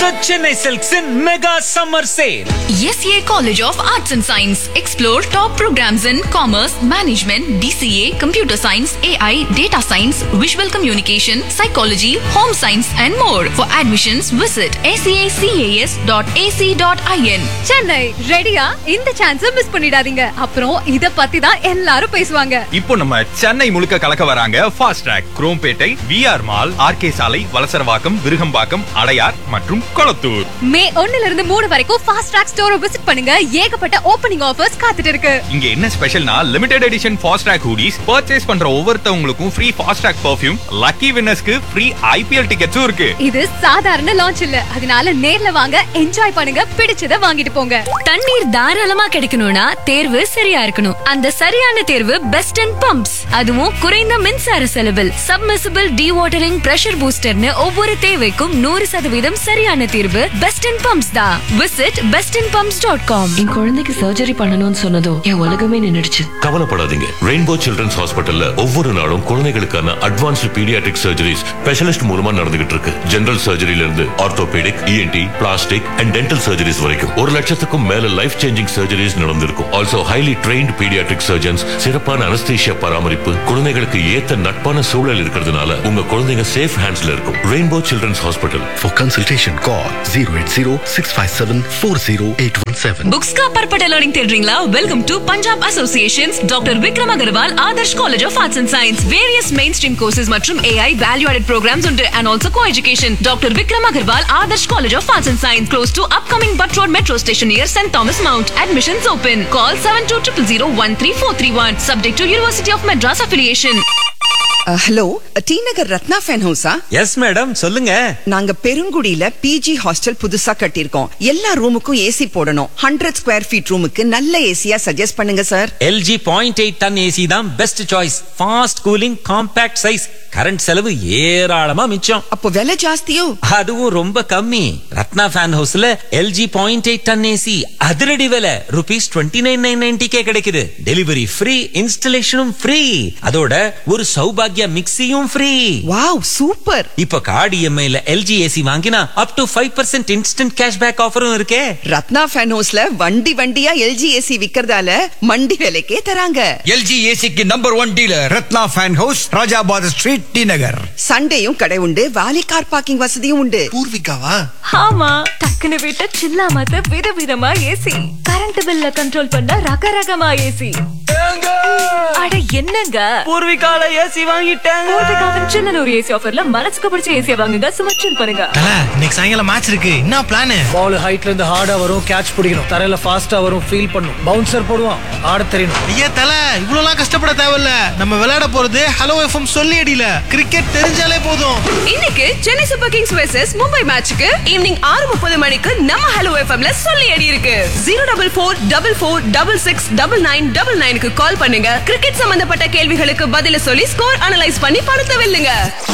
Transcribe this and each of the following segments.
The Chennai Silks in Mega Summer Sale. SCA College of Arts and Science. Explore top programs in Commerce, Management, DCA, Computer Science, AI, Data Science, Visual Communication, Psychology, Home Science, and more. For admissions, visit sacas.ac.in. Chennai ரெடியா இந்த சான்ஸ miss பண்ணிடாதீங்க அப்புறம் இத பத்தி தான் எல்லாரும் பேசுவாங்க இப்போ நம்ம சென்னை முழுக்க கலக்க வராங்க fast track Chromepet VR mall RK சாலை வலசரவாக்கம் விருகம்பாக்கம் அடையார் மற்றும் கொளத்தூர் மே ஒண்ணுல இருந்து மூணு வரைக்கும் ஃபாஸ்ட் ட்ராக் ஸ்டோரை விசிட் பண்ணுங்க ஏகப்பட்ட ஓப்பனிங் ஆஃபர்ஸ் காத்துட்டு இருக்கு இங்க என்ன ஸ்பெஷல்னா limited edition fast track hoodies purchase பண்ற ஒவ்வொருத்தவங்களுக்கும் free fast track perfume lucky வின்னர்ஸ்க்கு ஃப்ரீ ஐபிஎல் டிக்கெட்ஸும் இருக்கு இது சாதாரண லான்ச் இல்ல அதனால நேர்ல வாங்க என்ஜாய் பண்ணுங்க பிடிச்சத வாங்கிட்டு போங்க தண்ணீர் தாராளமா கிடைக்கணும்னா தேர்வு சரியா இருக்கணும் அந்த சரியான தேர்வு பெஸ்ட் அண்ட் பம்ப்ஸ் அதுவும் குறைந்த மின்சார செலவில் சப்மிசிபிள் வாட்டரிங் பிரஷர் பூஸ்டர்னு ஒவ்வொரு தேவைக்கும் நூறு சதவீதம் சரியான தீர்வு பெஸ்ட் அண்ட் பம்ப்ஸ் தான் visit best and pumps dot com என் குழந்தைக்கு சர்ஜரி பண்ணணும்னு சொன்னதும் என் உலகமே நின்னுடுச்சு கவலைப்படாதீங்க ரெயின்போ சில்ட்ரன்ஸ் ஹாஸ்பிட்டல்ல ஒவ்வொரு நாளும் குழந்தைகளுக்கான அட்வான்ஸ்டு பீடியாட்ரிக் சர்ஜரிஸ் ஸ்பெஷலிஸ்ட் மூலமா நடந்துகிட்டு இருக்கு ஜெனரல் சர்ஜரியில இருந்து orthopaedic ENT plastic and dental surgeries வரைக்கும் ஒரு லட்சத்துக்கும் மேல லைஃப் சேஞ்சிங் சர்ஜரிஸ் நடந்திருக்கும் also highly trained paediatric surgeons சிறப்பான அனஸ்தீஷியா பராமரிப்பு குழந்தைகளுக்கு ஏத்த நட்பான சூழல் இருக்கிறதுனால உங்க குழந்தைங்க சேஃப் ஹேண்ட்ஸ்ல இருக்கும் rainbow children's hospital For consultation, call 080-657-40817. Books का पर्पट लर्निंग தேடுறீங்களா welcome to Punjab associations doctor Vikram Agarwal Adarsh college of arts and science various mainstream courses மற்றும் ஏஐ வேல்யூ ஆடட் ப்ரோக்ராம்ஸ் உண்டு and also co education doctor Vikram Agarwal Adarsh college of arts and science close to upcoming Butt Road metro station near Saint Thomas Mount admissions open call seven two triple zero one three four three one subject to university of Madras affiliation hello T Nagar Ratna fan ஹவுஸா yes madam சொல்லுங்க நாங்க பெருங்குடியில PG hostel புதுசா கட்டியிருக்கோம் எல்லா ரூமுக்கும் AC போடணும் hundred square feet ரூமுக்கு நல்ல ஏசியா சஜஸ்ட் பண்ணுங்க sir LG point eight ton AC தான் best choice fast cooling compact size current செலவு ஏராளமா மிச்சம் அப்போ விலை ஜாஸ்தியோ அதுவும் ரொம்ப கம்மி ரத்னா ஃபேன் ஹவுஸ்ல LG point eight ton AC அதிரடி விலை ருபீஸ் டுவெண்ட்டி நைன் நைன் நைன்டிக்கே கிடைக்குது டெலிவரி ஃப்ரீ இன்ஸ்டலேஷனும் ஃப்ரீ அதோட ஒரு சௌபாகியா மிக்சியும் ஃப்ரீ வாவ் சூப்பர் இப்ப கார்டு இஎம்ஐல எல்ஜி ஏசி வாங்கினா up to five percent instant cashback ஆஃபரும் இருக்கே ரத்னா ஃபேன் ஹவுஸ்ல வண்டி வண்டியா எல்ஜி ஏசி விக்கிறதால மண்டி விலைக்கே தராங்க எல்ஜி ஏசிக்கு number one dealer Ratna fan house Rajabather street T Nagar சண்டேயும் கடை உண்டு வாலி கார் பார்க்கிங் வசதியும் உண்டு பூர்விகாவா ஆமா டக்குனு விட்ட சில்லாமத்த விதவிதமா ஏசி கரண்ட் பில்ல கண்ட்ரோல் பண்ண ரகரகமா ஏசி அட என்னங்க பூர்விகால ஏசி வாங்கிட்டேன் பூர்விகாவின் சின்னனூர் ஏசி ஆஃபர்ல மனசுக்கு பிடிச்ச ஏசியை வாங்குங்க சுமச்சல் பண்ணுங்க தல இன்னைக்கு சாயங்காலம் மேட்ச் இருக்கு என்ன பிளான் பால் ஹைட்ல இருந்து ஹார்டா வரும் கேட்ச் பிடிக்கணும் தரையில ஃபாஸ்டா வரும் ஃபீல் பண்ணும் பவுன்சர் போடுவான் ஆட தெரியணும் ஐயா தல இவ்வளவுலாம் கஷ்டப்பட தேவையில்ல நம்ம விளையாட போறது ஹலோ எஃப்எம் சொல்லி அடியில கிரிக்கெட் தெரிஞ்சாலே போதும் இன்னைக்கு Chennai super kings versus Mumbai மேட்ச்க்கு ஈவினிங் ஆறு முப்பது மணிக்கு நம்ம ஹலோ எஃப்எம்ல சொல்லி அடி இருக்கு zero double four double four double six double nine double நைனுக்கு கால் பண்ணுங்க கிரிக்கெட் சம்பந்தப்பட்ட கேள்விகளுக்கு பதில சொல்லி ஸ்கோர் அனலைஸ் பண்ணி பணத்தை வெல்லுங்க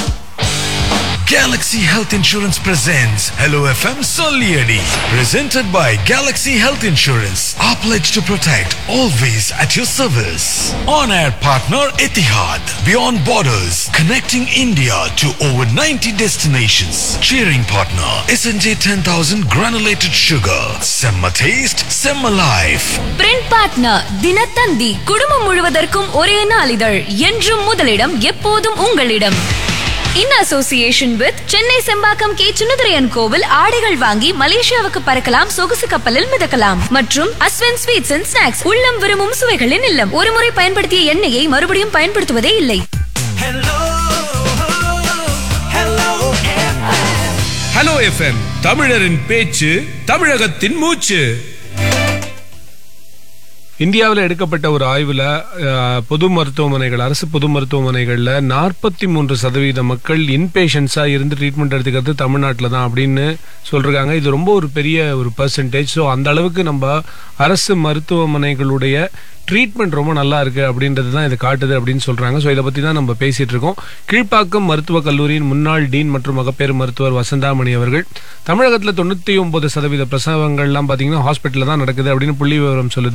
Galaxy Health Insurance presents Hello FM Solieri. Presented by Galaxy Health Insurance. Our pledge to protect, always at your service. On air partner Etihad. Beyond borders, connecting India to over 90 destinations. Cheering partner SNJ 10000 granulated sugar. Semma taste, Semma life. Print partner Dinathanthi குடும்பம் முழுவதற்கும் ஒரே நாளிதழ் என்றும் முதலிடம் எப்போதும் உங்களிடம் in association with Chennai Sembakkam K சுனதுரையன் கோவில் ஆடைகள் வாங்கி மலேசியாவுக்கு பறக்கலாம் சொகுசு கப்பலில் மிதக்கலாம் மற்றும் அஸ்வன் ஸ்வீட்ஸ் அண்ட் ஸ்நாக்ஸ் உள்ளம் விரும்பும் சுவைகளின் இல்லம் ஒருமுறை பயன்படுத்திய எண்ணெயை மறுபடியும் பயன்படுத்துவதே இல்லை ஹலோ எஃப்எம் தமிழரின் பேச்சு தமிழகத்தின் மூச்சு இந்தியாவில் எடுக்கப்பட்ட ஒரு ஆய்வில் பொது மருத்துவமனைகள் அரசு பொது மருத்துவமனைகளில் நாற்பத்தி மூன்று சதவீத மக்கள் இன்பேஷன்ஸாக இருந்து ட்ரீட்மெண்ட் எடுத்துக்கிறது தமிழ்நாட்டில் தான் அப்படின்னு சொல்கிறாங்க இது ரொம்ப ஒரு பெரிய ஒரு பர்சன்டேஜ் ஸோ அந்த அளவுக்கு நம்ம அரசு மருத்துவமனைகளுடைய ட்ரீட்மெண்ட் ரொம்ப நல்லா இருக்கு அப்படின்றது தான் இது காட்டுது அப்படின்னு சொல்றாங்க ஸோ இதை பத்தி தான் நம்ம பேசிட்டு இருக்கோம் கீழ்ப்பாக்கம் மருத்துவக் கல்லூரியின் முன்னாள் டீன் மற்றும் மகப்பேறு மருத்துவர் வசந்தாமணி அவர்கள் தமிழகத்தில் தொண்ணூத்தி ஒன்பது சதவீத பிரசவங்கள்லாம் பார்த்தீங்கன்னா ஹாஸ்பிட்டலில் தான் நடக்குது அப்படின்னு புள்ளி விவரம் சொல்லுது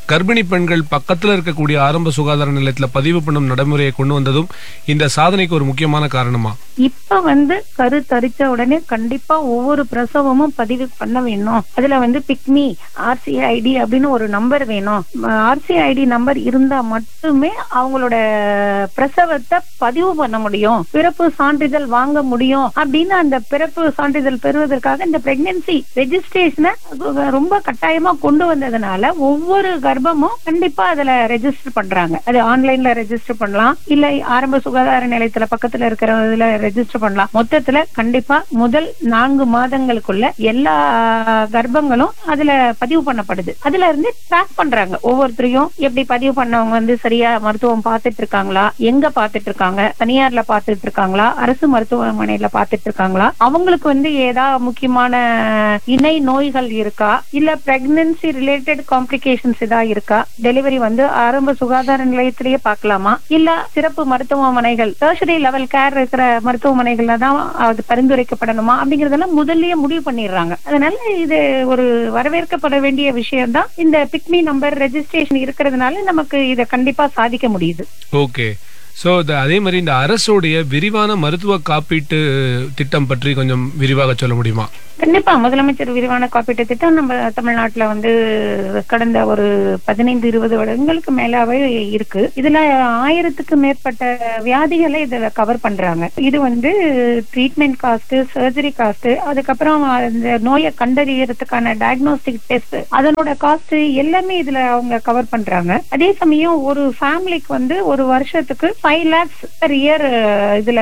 கர்ப்பிணி பெண்கள் பக்கத்துல இருக்கக்கூடிய ஆரம்ப சுகாதார நிலையத்துல பதிவு பண்ணும் நடைமுறையை கொண்டு வந்ததும் இந்த சாதனைக்கு ஒரு முக்கியமான காரணமா இப்ப வந்து கரு தரிச்ச உடனே கண்டிப்பா ஒவ்வொரு பிரசவமும் பதிவு பண்ண வேணும் அதுல வந்து பிக்மி ஆர்சிஐடி அப்படின்னு ஒரு நம்பர் வேணும் ஆர்சிஐடி நம்பர் இருந்தா மட்டுமே அவங்களோட பிரசவத்தை பதிவு பண்ண முடியும் பிறப்பு சான்றிதழ் வாங்க முடியும் அப்படின்னு அந்த பிறப்பு சான்றிதழ் பெறுவதற்காக இந்த பிரெக்னன்சி ரெஜிஸ்ட்ரேஷனை ரொம்ப கட்டாயமா கொண்டு வந்ததுனால ஒவ்வொரு கர்ப்பமும் கண்டிப்பா அதுல ரெஜிஸ்டர் பண்றாங்க அது ஆன்லைன்ல ரெஜிஸ்டர் பண்ணலாம் இல்ல ஆரம்ப சுகாதார நிலையத்துல பக்கத்துல இருக்கிற இதுல ரெஜிஸ்டர் பண்ணலாம் மொத்தத்துல கண்டிப்பா முதல் நான்கு மாதங்களுக்குள்ள எல்லா கர்ப்பங்களும் அதுல பதிவு பண்ணப்படுது அதுல இருந்து ட்ராக் பண்றாங்க ஒவ்வொருத்தரையும் எப்படி பதிவு பண்ணவங்க வந்து சரியா மருத்துவம் பார்த்துட்டு இருக்காங்களா எங்க பார்த்துட்டு இருக்காங்க தனியார்ல பார்த்துட்டு இருக்காங்களா அரசு மருத்துவமனையில பார்த்துட்டு இருக்காங்களா அவங்களுக்கு வந்து ஏதாவது முக்கியமான இணை நோய்கள் இருக்கா இல்ல பிரெக்னன்சி ரிலேட்டட் காம்ப்ளிகேஷன்ஸ் ஏதாவது இருக்கா டெலிவரி வந்து ஆரம்ப சுகாதார நிலையத்திலேயே பார்க்கலாமா இல்ல சிறப்பு மருத்துவமனைகள் டெர்ஷரி லெவல் கேர் இருக்கிற மருத்துவமனைகள்ல தான் அது பரிந்துரைக்கப்படணுமா அப்படிங்கறதெல்லாம் முதல்லயே முடிவு பண்ணிடுறாங்க அதனால இது ஒரு வரவேற்கப்பட வேண்டிய விஷயம் தான் இந்த பிக்மி நம்பர் ரெஜிஸ்ட்ரேஷன் இருக்கிறதுனால நமக்கு இதை கண்டிப்பா சாதிக்க முடியுது ஓகே ஸோ அதே மாதிரி இந்த அரசுடைய விரிவான மருத்துவ காப்பீட்டு திட்டம் பற்றி கொஞ்சம் விரிவாக சொல்ல முடியுமா கண்டிப்பா முதலமைச்சர் விரிவான காப்பீட்டு திட்டம் நம்ம தமிழ்நாட்டுல வந்து கடந்த ஒரு பதினைந்து இருபது வருடங்களுக்கு மேலாவே இருக்கு இதுல ஆயிரத்துக்கு மேற்பட்ட வியாதிகளை இதுல கவர் பண்றாங்க இது வந்து ட்ரீட்மெண்ட் காஸ்ட் சர்ஜரி காஸ்ட் அதுக்கப்புறம் அந்த நோயை கண்டறியறதுக்கான டயக்னோஸ்டிக் டெஸ்ட் அதனோட காஸ்ட் எல்லாமே இதுல அவங்க கவர் பண்றாங்க அதே சமயம் ஒரு ஃபேமிலிக்கு வந்து ஒரு வருஷத்துக்கு ஃபைவ் லேக்ஸ் per இயர் இதுல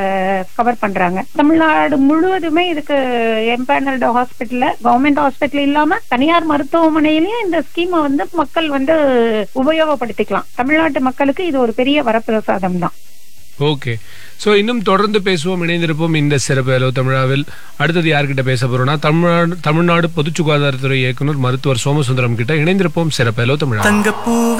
கவர் பண்றாங்க தமிழ்நாடு முழுவதுமே இதுக்கு எம்பேனல்டு ஹாஸ்பிட்டல்ல கவர்மெண்ட் ஹாஸ்பிட்டல் இல்லாம தனியார் மருத்துவமனையிலயும் இந்த ஸ்கீமை வந்து மக்கள் வந்து உபயோகப்படுத்திக்கலாம் தமிழ்நாட்டு மக்களுக்கு இது ஒரு பெரிய வரப்பிரசாதம் தான் ஓகே ஸோ இன்னும் தொடர்ந்து பேசுவோம் இணைந்திருப்போம் இந்த சிறப்பு ஹலோ தமிழாவில் அடுத்தது யார்கிட்ட பேச போறோம்னா தமிழ்நாடு தமிழ்நாடு பொது சுகாதாரத்துறை இயக்குனர் மருத்துவர் சோமசுந்தரம் கிட்ட இணைந்திருப்போம் சிறப்பு ஹலோ தமிழா தங்கப்பூவே